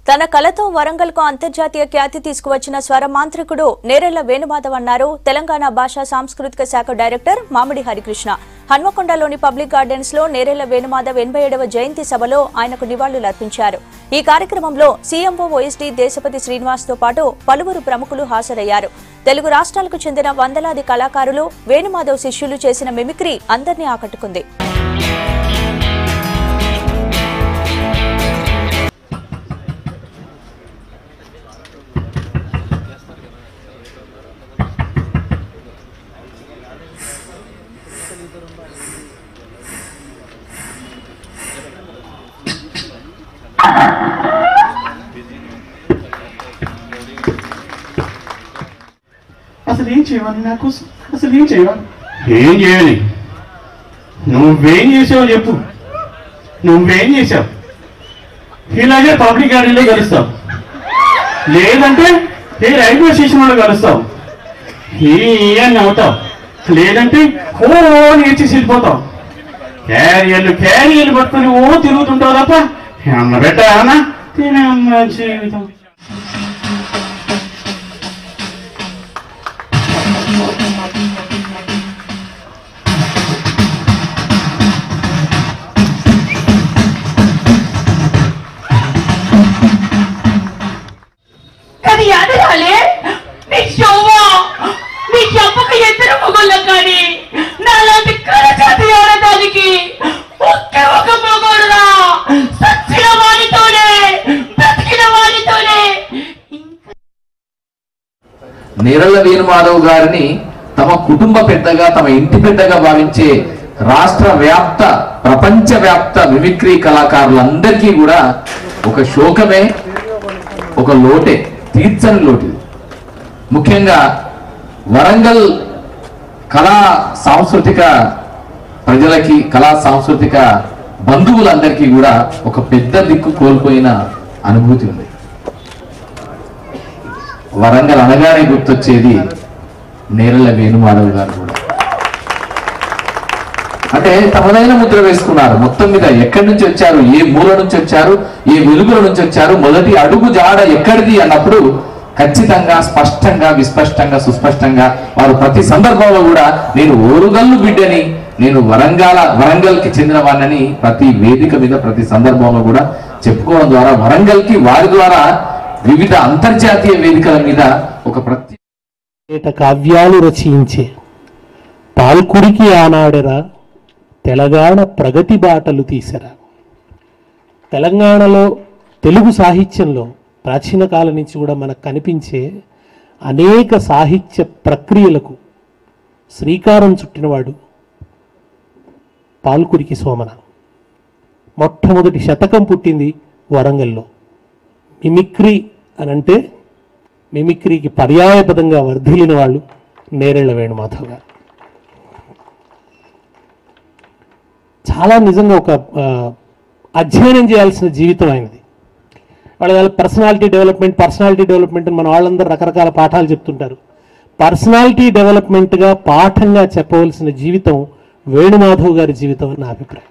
తన కళతో వరంగల్కు అంతర్జాతీయ ఖ్యాతి తీసుకువచ్చిన స్వరమాంత్రికుడు నేరెళ్ల వేణుమాధవ్ అన్నారు తెలంగాణ భాషా సాంస్కృతిక శాఖ డైరెక్టర్ మామిడి హరికృష్ణ హన్మకొండలోని పబ్లిక్ గార్డెన్స్ లో నేరెళ్ల వేణుమాధవ్ ఎనభై ఏడవ జయంతి సభలో ఆయనకు నివాళులర్పించారు ఈ కార్యక్రమంలో సీఎంఓ ఓఎస్డీ దేశపతి శ్రీనివాస్ తో పాటు పలువురు ప్రముఖులు హాజరయ్యారు తెలుగు రాష్ట్రాలకు చెందిన వందలాది కళాకారులు వేణుమాధవ్ శిష్యులు చేసిన మిమిక్రీ అందరినీ ఆకట్టుకుంది అసలు ఏం చేయవాలి నా కోసం అసలు ఏం చేయాలి ఏం చేయాలి నువ్వేం చేసావు చెప్పు నువ్వేం చేసావు ఇలాగే పబ్లిక్ గార్డెన్లో కలుస్తావు లేదంటే ఏ రైల్వే స్టేషన్లో కలుస్తావు ఈ అని అవుతావు లేదంటే ఓ నేర్చేసి వెళ్ళిపోతావు క్యారియర్లు క్యారియర్లు పట్టుకొని ఓ తిరుగుతుంటావు తప్ప అమ్మ పెట్ట అన్న తినమ్మ జీవితం కానీ ఎదగాలి నీ శోభ నీ చెప్పక ఇద్దరు మొగోళ్ళ కానీ నాలాంటి కరచాతి ఆడటానికి ఒకే ఒక మొగోడురా సచ్చిన వాడితోనే బ్రతికిన వాడితోనే నీరళ్ళ వేణుమాధవ్ గారిని తమ కుటుంబ పెద్దగా తమ ఇంటి పెద్దగా భావించే రాష్ట్ర వ్యాప్త ప్రపంచ వ్యాప్త మిమిక్రీ కళాకారులందరికీ కూడా ఒక శోకమే ఒక లోటే తీర్చని లోటు ముఖ్యంగా వరంగల్ కళా సాంస్కృతిక ప్రజలకి కళా సాంస్కృతిక బంధువులందరికీ కూడా ఒక పెద్ద దిక్కు కోల్పోయిన అనుభూతి ఉంది వరంగల్ అనగానే గుర్తొచ్చేది నేరల వేణుమాధవ్ గారు కూడా అంటే తమదైన ముద్ర వేసుకున్నారు మొత్తం మీద ఎక్కడి నుంచి వచ్చారు ఏ మూల నుంచి వచ్చారు ఏ వెలుగుల నుంచి వచ్చారు మొదటి అడుగు జాడ ఎక్కడిది అన్నప్పుడు ఖచ్చితంగా స్పష్టంగా విస్పష్టంగా సుస్పష్టంగా వారు ప్రతి సందర్భంలో కూడా నేను ఓరుగల్లు బిడ్డని నేను వరంగల్ వరంగల్కి చెందిన వాడిని ప్రతి వేదిక మీద ప్రతి సందర్భంలో కూడా చెప్పుకోవడం ద్వారా వరంగల్కి వారి ద్వారా వివిధ అంతర్జాతీయ వేదికల మీద ఒక ప్రత్యేక ఏట కావ్యాలు రచించే పాల్కుడికి ఆనాడెరా తెలంగాణ ప్రగతి బాటలు తీసెరా తెలంగాణలో తెలుగు సాహిత్యంలో ప్రాచీన కాలం నుంచి కూడా మనకు కనిపించే అనేక సాహిత్య ప్రక్రియలకు శ్రీకారం చుట్టినవాడు పాల్కురికి సోమన మొట్టమొదటి శతకం పుట్టింది వరంగల్లో మిమిక్రీ అని అంటే మిమిక్రీకి పర్యాయపదంగా వర్ధిల్లిన వాళ్ళు నేరేళ్ల వేణుమాధవ్ గారు చాలా నిజంగా ఒక ఆ, అధ్యయనం చేయాల్సిన జీవితం ఆయనది వాళ్ళ వాళ్ళ పర్సనాలిటీ డెవలప్మెంట్ పర్సనాలిటీ డెవలప్మెంట్ అని మన వాళ్ళందరూ రకరకాల పాఠాలు చెప్తుంటారు పర్సనాలిటీ డెవలప్మెంట్గా పాఠంగా చెప్పవలసిన జీవితం వేణుమాధవ్ గారి జీవితం అని నా అభిప్రాయం